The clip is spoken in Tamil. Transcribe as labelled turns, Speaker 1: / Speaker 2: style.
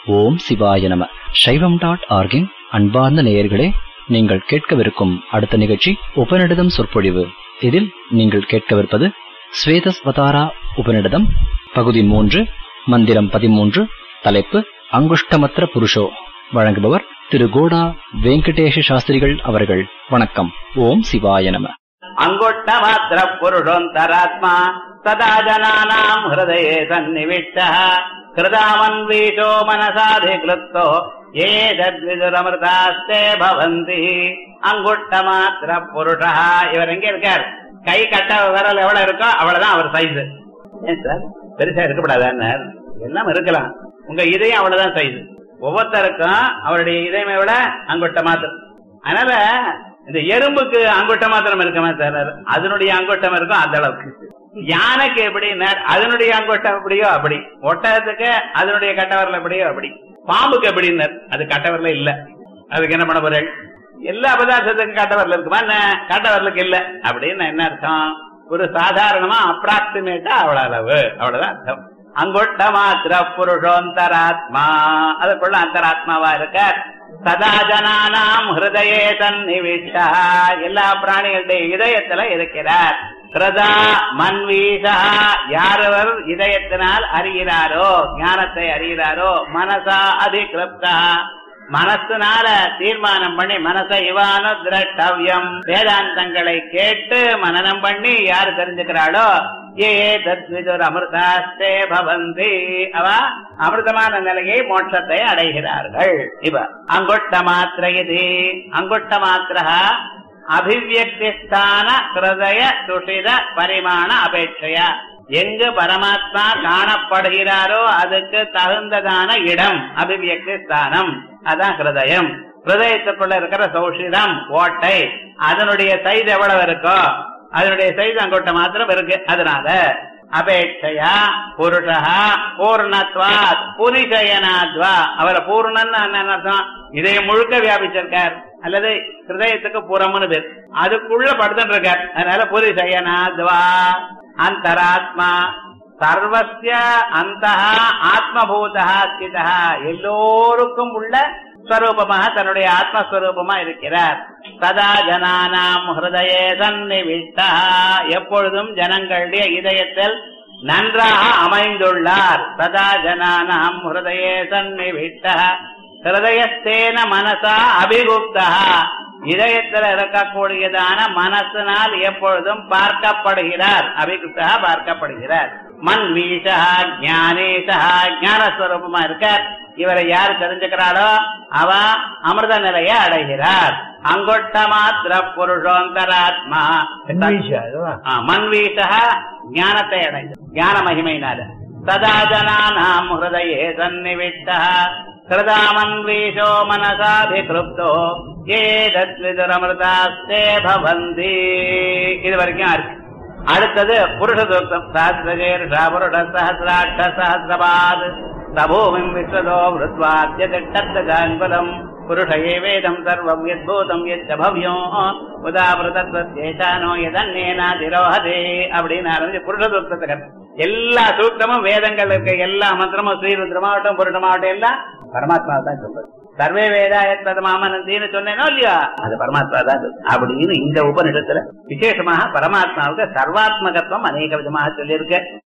Speaker 1: ஓம் சிவாய நம சைவம் டாட் ஆர்கின் அன்பார்ந்த நேயர்களே நீங்கள் கேட்கவிருக்கும் அடுத்த நிகழ்ச்சி உபநிடதம் சொற்பொழிவு இதில் நீங்கள் கேட்கவிருப்பது ஸ்வேதஸ்வதாரா உபநிடதம் பகுதி மூன்று மந்திரம் பதிமூன்று தலைப்பு அங்குஷ்டமத்திர புருஷோ வழங்குபவர் திரு கோடா வெங்கடேஷ சாஸ்திரிகள் அவர்கள் வணக்கம் ஓம் சிவாய நம
Speaker 2: அங்கொட்டமாத்திர புருஷோந்தராத்மா சதா ஜனானாம் ஹிருதயே சந்நிவிஷ்டः கிருதாமன்வீஷோ மனசாதிகிருத்தோ ஏ தத்விதுரமிருதாஸ்தே பவந்தி அங்குட்டமாத்திர புருஷா இவர் எங்க இருக்கார் கை கட்ட விரல் எவ்வளவு இருக்கோ அவ்வளவுதான் அவர் சைஸ் ஏன் சார் பெருசா இருக்கப்படாதான்னு எல்லாம் இருக்கலாம் உங்க இதயம் அவ்வளவுதான் சைஸ் ஒவ்வொருத்தருக்கும் அவருடைய இதயமை விட அங்குட்ட மாத்திரம் அதனால இந்த எறும்புக்கு அங்குட்ட மாத்திரம் இருக்குமே சார் அதனுடைய அங்குட்டம் இருக்கும் அந்த அளவுக்கு யானைக்கு எப்படி அதனுடைய அங்குட்டம் எப்படியோ அப்படி ஒட்டகத்துக்கு அதனுடைய கட்டவரில் எப்படியோ அப்படி பாம்புக்கு எப்படின்னு அது கட்டவரில் இல்ல அதுக்கு என்ன பண்ண போறேன் எல்லா பதார்த்தத்துக்கும் கட்டவரில் இருக்குமா என்ன கட்டவரலுக்கு இல்ல அப்படின்னு என்ன அர்த்தம் ஒரு சாதாரணமா அப்ராக்சிமேட்டா அவ்வளவு அளவு அவ்வளவுதான் அர்த்தம் அங்கொட்ட மாத்திர புருஷோந்தராத்மா அதுக்குள்ள அந்தராத்மாவா இருக்கார் சதா ஜனானாம் ஹிருதயே தன்னிவிஷா எல்லா பிராணிகளுடைய இதயத்துல இருக்கிறார் கிருதா மன்வீஷா யாரவர் இதயத்தினால் அறிகிறாரோ ஞானத்தை அறிகிறாரோ மனசா அதிகிருப்தா மனசுனால தீர்மானம் பண்ணி மனச இவானு திரட்டவியம் வேதாந்தங்களை கேட்டு மனநம் பண்ணி யாரு தெரிஞ்சுக்கிறாளோ ஏ தத்விதுர் அமிர்தாஸ்தே பவந்தி அவ அமிர்தமான நிலையை மோட்சத்தை அடைகிறார்கள் இவ அங்குட்ட மாத்திர இது அங்குட்ட மாத்திர அபிவியக்திஸ்தான ஹிருதய துஷித பரிமாண அபேட்சையா எங்கு பரமாத்மா காணப்படுகிறாரோ அதுக்கு தகுந்ததான இடம் அபிவியக்தி ஸ்தானம் அதான் ஹிருதயம் ஹிருதயத்துக்குள்ள இருக்கிற சௌஷிதம் ஓட்டை அதனுடைய சைஸ் எவ்வளவு இருக்கோ அதனுடைய சைஸ் அங்கொட்ட மாத்திரம் இருக்கு அதனால அபேட்சையா புருஷா பூர்ணத்வாத் புரிஷயனாத்வா அவரை பூர்ணன்னு என்ன அர்த்தம் இதை முழுக்க வியாபிச்சிருக்கார் அல்லது ஹிருதயத்துக்கு புறம்னு பேர் அதுக்குள்ள படுத்துட்டு இருக்கார் அதனால புரிஷயனாத்வா அந்தராத்மா சர்வசிய அந்த ஆத்மபூதா ஸ்திதா எல்லோருக்கும் உள்ள ஸ்வரூபமாக தன்னுடைய ஆத்மஸ்வரூபமா இருக்கிறார் சதா ஜனானாம் ஹிருதயே சன்னிவிஷ்டா எப்பொழுதும் ஜனங்களுடைய இதயத்தில் நன்றாக அமைந்துள்ளார் சதா ஜனானாம் ஹிருதயே சன்னிவிஷ்டா ஹிருதயத்தேன மனசா அபிகுப்தா இதயத்தில் இருக்கக்கூடியதான மனசினால் எப்பொழுதும் பார்க்கப்படுகிறார் அபிகுப்தா பார்க்கப்படுகிறார் மண் வீசா ஞானேசா ஞானஸ்வரூபமா இருக்கார் இவரை யார் தெரிஞ்சுக்கிறாளோ அவ அமிர்த நிலையை அடைகிறார் அங்கொட்ட மாத்திர புருஷோந்தராத்மா மண்வீசா ஞானத்தை அடைந்த ஞான மகிமையினால சதா ஜனானாம் ஹிருதயே சன்னிவிஷ்டா கிருதாமன்வீஷோ மனசாபிகிருப்தோ ஏதத்விதுரமிருதாஸ்தே பவந்தி இது வரைக்கும் இருக்கு அடுத்தது புருஷ சூக்தம் சஹசிரஜேருஷா புருஷ சஹசிராட்ச சஹசிரபாத் சபூமிம் விஸ்வதோ விருத்வாத்ய திட்டத்தஜாங்குலம் புருஷ ஏவேதம் சர்வம் யத்பூதம் யச்ச பவ்யம் உதாபிருதத்வத்யேஷானோ யதன்னேனாதிரோஹதே அப்படின்னு ஆரம்பிச்சு புருஷ சூக்தத்துக்கு எல்லா சூக்தமும் வேதங்கள் இருக்க எல்லா மந்திரமும் ஸ்ரீருத்ரமாவட்டம் புருஷமாவட்டம் எல்லாம் பரமாத்மா தான் சொல்றது சர்வே வேதா எத்தது மாமனந்தின்னு சொன்னேனோ இல்லையா அது பரமாத்மா தான் அப்படின்னு இந்த உபநிடத்துல விசேஷமாக பரமாத்மாவுக்கு சர்வாத்மகத்துவம் அநேக விதமாக சொல்லியிருக்கு